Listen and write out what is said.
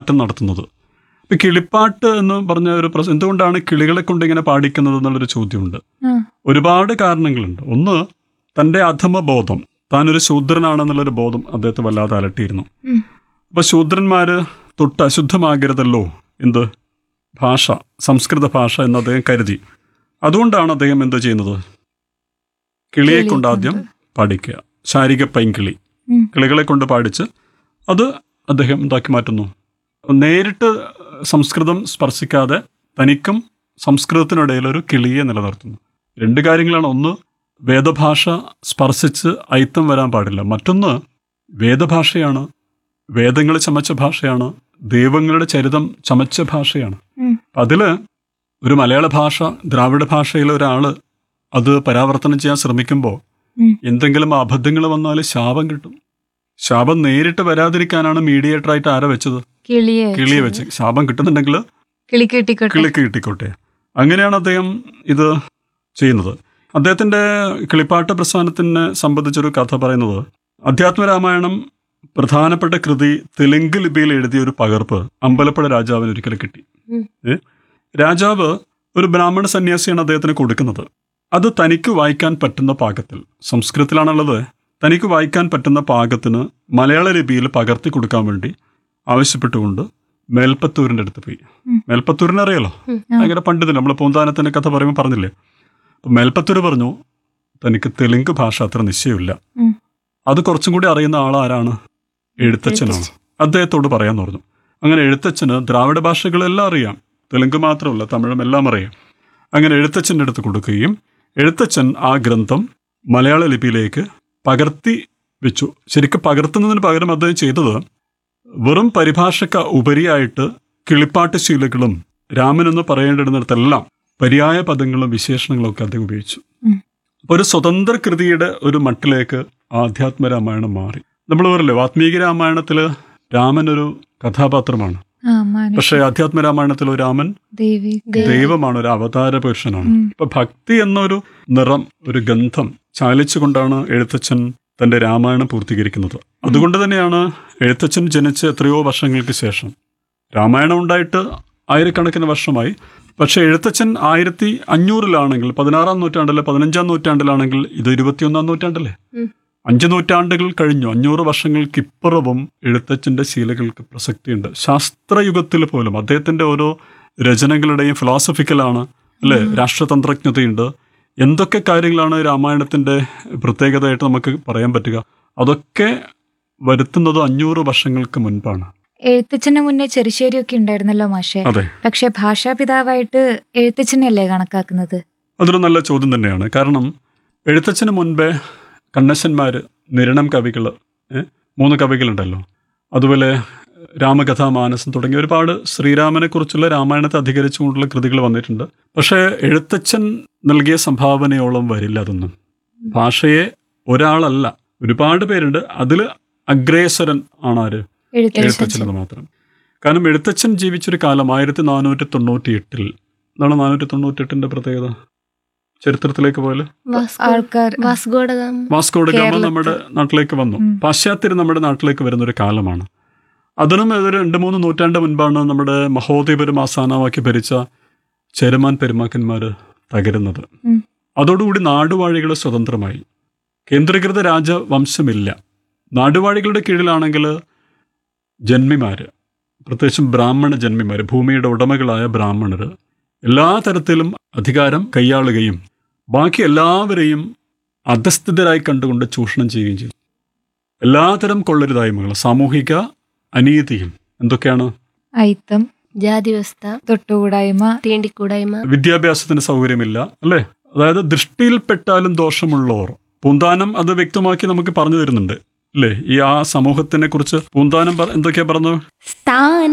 കിളിപ്പാട്ട് നടത്തുന്നത് ഇപ്പൊ കിളിപ്പാട്ട് എന്ന് പറഞ്ഞ ഒരു പ്രശ്നം എന്തുകൊണ്ടാണ് കിളികളെ കൊണ്ട് ഇങ്ങനെ പാടിക്കുന്നത് എന്നുള്ളൊരു ചോദ്യമുണ്ട് ആ. ഒരുപാട് കാരണങ്ങളുണ്ട് ഒന്ന് തൻ്റെ അധമബോധം താനൊരു ശൂദ്രനാണെന്നുള്ളൊരു ബോധം അദ്ദേഹത്തെ വല്ലാതെ അലട്ടിയിരുന്നു ഉം. അപ്പൊ ശൂദ്രന്മാര് തൊട്ട് അശുദ്ധമാകരുതല്ലോ എന്ത് ഭാഷ സംസ്കൃത ഭാഷ എന്ന് അദ്ദേഹം കരുതി അതുകൊണ്ടാണ് അദ്ദേഹം എന്ത് ചെയ്യുന്നത് കിളിയെ കിളിയെ കൊണ്ട് ആദ്യം കൊണ്ട്. പാടിക്കുക ശാരിക പൈങ്കിളി ഉം. കിളികളെ കൊണ്ട് പാടിച്ച് അത് അദ്ദേഹം എന്താക്കി മാറ്റുന്നു നേരിട്ട് സംസ്കൃതം സ്പർശിക്കാതെ തനിക്കും സംസ്കൃതത്തിനിടയിൽ ഒരു കിളിയെ നിലനിർത്തുന്നു രണ്ട് കാര്യങ്ങളാണ് ഒന്ന് വേദഭാഷ സ്പർശിച്ച് അയിത്തം വരാൻ പാടില്ല മറ്റൊന്ന് വേദഭാഷയാണ് വേദങ്ങൾ ചമച്ച ഭാഷയാണ് ദൈവങ്ങളുടെ ചരിതം ചമച്ച ഭാഷയാണ് ഉം. അതില് ഒരു മലയാള ഭാഷ ദ്രാവിഡ ഭാഷയിലെ ഒരാള് അത് പരാവർത്തനം ചെയ്യാൻ ശ്രമിക്കുമ്പോൾ ഉം. എന്തെങ്കിലും അബദ്ധങ്ങൾ വന്നാൽ ശാപം കിട്ടും ശാപം നേരിട്ട് വരാതിരിക്കാനാണ് മീഡിയേറ്ററായിട്ട് ആരെ വെച്ചത് കിളിയെ കിളിയെ വെച്ച് ശാപം കിട്ടുന്നുണ്ടെങ്കിൽ കിളി കിട്ടിക്കോട്ടെ കിളിക്ക് കിട്ടിക്കോട്ടെ അങ്ങനെയാണ് അദ്ദേഹം ഇത് ചെയ്യുന്നത് അദ്ദേഹത്തിന്റെ കിളിപ്പാട്ട് പ്രസ്ഥാനത്തിനെ സംബന്ധിച്ചൊരു കഥ പറയുന്നത് അധ്യാത്മരാമായണം പ്രധാനപ്പെട്ട കൃതി തെലുങ്ക് ലിപിയിൽ എഴുതിയ ഒരു പകർപ്പ് അമ്പലപ്പുഴ രാജാവിന് ഒരിക്കൽ കിട്ടി ഉം. ഏ? രാജാവ് ഒരു ബ്രാഹ്മണ സന്യാസിയാണ് അദ്ദേഹത്തിന് കൊടുക്കുന്നത് അത് തനിക്ക് വായിക്കാൻ പറ്റുന്ന പാകത്തിൽ സംസ്കൃതത്തിലാണുള്ളത് തനിക്ക് വായിക്കാൻ പറ്റുന്ന പാകത്തിന് മലയാള ലിപിയിൽ പകർത്തി കൊടുക്കാൻ വേണ്ടി ആവശ്യപ്പെട്ടുകൊണ്ട് മേൽപ്പത്തൂരിൻ്റെ അടുത്ത് പോയി ഉം. മേൽപ്പത്തൂരിനെ അറിയാലോ ഉം. ഭയങ്കര പണ്ഡിതൻ നമ്മൾ പൂന്താനത്തിൻ്റെ കഥ പറയുമ്പോൾ പറഞ്ഞില്ലേ അപ്പം മേൽപ്പത്തൂര് പറഞ്ഞു തനിക്ക് തെലുങ്ക് ഭാഷ അത്ര നിശ്ചയമില്ല ഉം. അത് കുറച്ചും കൂടി അറിയുന്ന ആളാരാണ് എഴുത്തച്ഛനാണ് അദ്ദേഹത്തോട് പറയാന്ന് പറഞ്ഞു അങ്ങനെ എഴുത്തച്ഛന് ദ്രാവിഡ ഭാഷകളെല്ലാം അറിയാം തെലുങ്ക് മാത്രമല്ല തമിഴും എല്ലാം അറിയാം അങ്ങനെ എഴുത്തച്ഛൻ്റെ അടുത്ത് കൊടുക്കുകയും എഴുത്തച്ഛൻ ആ ഗ്രന്ഥം മലയാള ലിപിയിലേക്ക് പകർത്തി വെച്ചു ശരിക്കും പകർത്തുന്നതിന് പകരം അദ്ദേഹം ചെയ്തത് വെറും പരിഭാഷയ്ക്ക് ഉപരിയായിട്ട് കിളിപ്പാട്ട് ശീലകളും രാമൻ എന്ന് പറയേണ്ടിടുന്നിടത്തെല്ലാം പര്യായ പദങ്ങളും വിശേഷണങ്ങളും ഒക്കെ അദ്ദേഹം ഉപയോഗിച്ചു ഉം. അപ്പൊ ഒരു സ്വതന്ത്ര കൃതിയുടെ ഒരു മട്ടിലേക്ക് ആധ്യാത്മ രാമായണം മാറി നമ്മൾ പറയല്ലേ വാത്മീകി രാമായണത്തില് രാമൻ ഒരു കഥാപാത്രമാണ് ആ മാനുഷ പക്ഷേ ആധ്യാത്മ രാമായണത്തിൽ രാമൻ ദേവി ദൈവമാണ് ഒരു അവതാര പുരുഷനാണ് ഉം. ഇപ്പൊ ഭക്തി എന്നൊരു നിറം ഒരു ഗന്ധം ചാലിച്ചുകൊണ്ടാണ് എഴുത്തച്ഛൻ തന്റെ രാമായണം പൂർത്തീകരിക്കുന്നത് അതുകൊണ്ട് തന്നെയാണ് എഴുത്തച്ഛൻ ജനിച്ച് എത്രയോ വർഷങ്ങൾക്ക് ശേഷം രാമായണം ഉണ്ടായിട്ട് ആയിരക്കണക്കിന് വർഷമായി പക്ഷേ എഴുത്തച്ഛൻ ആയിരത്തി അഞ്ഞൂറിലാണെങ്കിൽ പതിനാറാം നൂറ്റാണ്ടിലെ പതിനഞ്ചാം നൂറ്റാണ്ടിലാണെങ്കിൽ ഇത് ഇരുപത്തിയൊന്നാം നൂറ്റാണ്ടല്ലേ ഉം. അഞ്ച് നൂറ്റാണ്ടുകൾ കഴിഞ്ഞു അഞ്ഞൂറ് വർഷങ്ങൾക്കിപ്പുറവും എഴുത്തച്ഛൻ്റെ ശീലകൾക്ക് പ്രസക്തിയുണ്ട് ശാസ്ത്രയുഗത്തിൽ പോലും അദ്ദേഹത്തിന്റെ ഓരോ രചനകളുടെയും ഫിലോസഫിക്കലാണ് അല്ലേ രാഷ്ട്രതന്ത്രജ്ഞതയുണ്ട് എന്തൊക്കെ കാര്യങ്ങളാണ് രാമായണത്തിന്റെ പ്രത്യേകതയായിട്ട് നമുക്ക് പറയാൻ പറ്റുക അതൊക്കെ വരുത്തുന്നത് അഞ്ഞൂറ് വർഷങ്ങൾക്ക് മുൻപാണ് എഴുത്തച്ഛന് മുന്നേ ചെറുശ്ശേരിയൊക്കെ ഉണ്ടായിരുന്നല്ലോ മാഷെ അതെ പക്ഷെ ഭാഷാപിതാവായിട്ട് എഴുത്തച്ഛനെയല്ലേ കണക്കാക്കുന്നത് അതൊരു നല്ല ചോദ്യം തന്നെയാണ് കാരണം എഴുത്തച്ഛന് മുൻപേ കണ്ണശന്മാര് നിരണം കവികൾ മൂന്ന് കവികളുണ്ടല്ലോ അതുപോലെ രാമകഥാമാനസം തുടങ്ങിയ ഒരുപാട് ശ്രീരാമനെ കുറിച്ചുള്ള രാമായണത്തെ അധികരിച്ചുകൊണ്ടുള്ള കൃതികൾ വന്നിട്ടുണ്ട് പക്ഷേ എഴുത്തച്ഛൻ നൽകിയ സംഭാവനയോളം വരില്ല അതൊന്നും ഭാഷയെ ഒരാളല്ല ഒരുപാട് പേരുണ്ട് അതിൽ അഗ്രേസരൻ ആണ് ആര് എഴുത്തച്ഛൻ എഴുത്തച്ഛനെന്ന് മാത്രം കാരണം എഴുത്തച്ഛൻ ജീവിച്ചൊരു കാലം ആയിരത്തി നാനൂറ്റി തൊണ്ണൂറ്റി എട്ടിൽ എന്താണ് നാനൂറ്റി തൊണ്ണൂറ്റി എട്ടിന്റെ പ്രത്യേകത ചരിത്രത്തിലേക്ക് പോലെ ആൾക്കാർ വാസ്കോഡഗാം വാസ്കോഡ് ഗാമ കേരളത്തിൽ. നമ്മുടെ നാട്ടിലേക്ക് വന്നു ഉം. പാശ്ചാത്യർ നമ്മുടെ നാട്ടിലേക്ക് വരുന്ന ഒരു കാലമാണ് അതിനും ഒരു രണ്ട് മൂന്ന് നൂറ്റാണ്ട് മുൻപാണ് നമ്മുടെ മഹോദയപുരം ആസ്ഥാനമാക്കി ഭരിച്ച ചേരമാൻ പെരുമാക്കന്മാർ തകരുന്നത് ഉം. അതോടുകൂടി നാടുവാഴികൾ സ്വതന്ത്രമായി കേന്ദ്രീകൃത രാജവംശമില്ല നാടുവാഴികളുടെ കീഴിലാണെങ്കിൽ ജന്മിമാര് പ്രത്യേകിച്ചും ബ്രാഹ്മണ ജന്മിമാർ ഭൂമിയുടെ ഉടമകളായ ബ്രാഹ്മണർ എല്ലാ തരത്തിലും അധികാരം കൈയാളുകയും ബാക്കി എല്ലാവരെയും അധസ്ഥിതരായി കണ്ടുകൊണ്ട് ചൂഷണം ചെയ്യുകയും ചെയ്തു എല്ലാതരം കൊള്ളരുതായ്മകൾ സാമൂഹിക അനീതിയും എന്തൊക്കെയാണ് അയിത്തം ജാതി വ്യവസ്ഥ തൊട്ടുകൂടായ്മ തീണ്ടിക്കൂടായ്മ വിദ്യാഭ്യാസത്തിന് സൗകര്യമില്ല അല്ലേ അതായത് ദൃഷ്ടിയിൽപ്പെട്ടാലും ദോഷമുള്ളവർ പൂന്താനം അത് വ്യക്തമാക്കി നമുക്ക് പറഞ്ഞു തരുന്നുണ്ട് അല്ലേ ഈ ആ സമൂഹത്തിനെ കുറിച്ച് പൂന്താനം പറ- എന്തൊക്കെയാ പറഞ്ഞു സ്ഥാന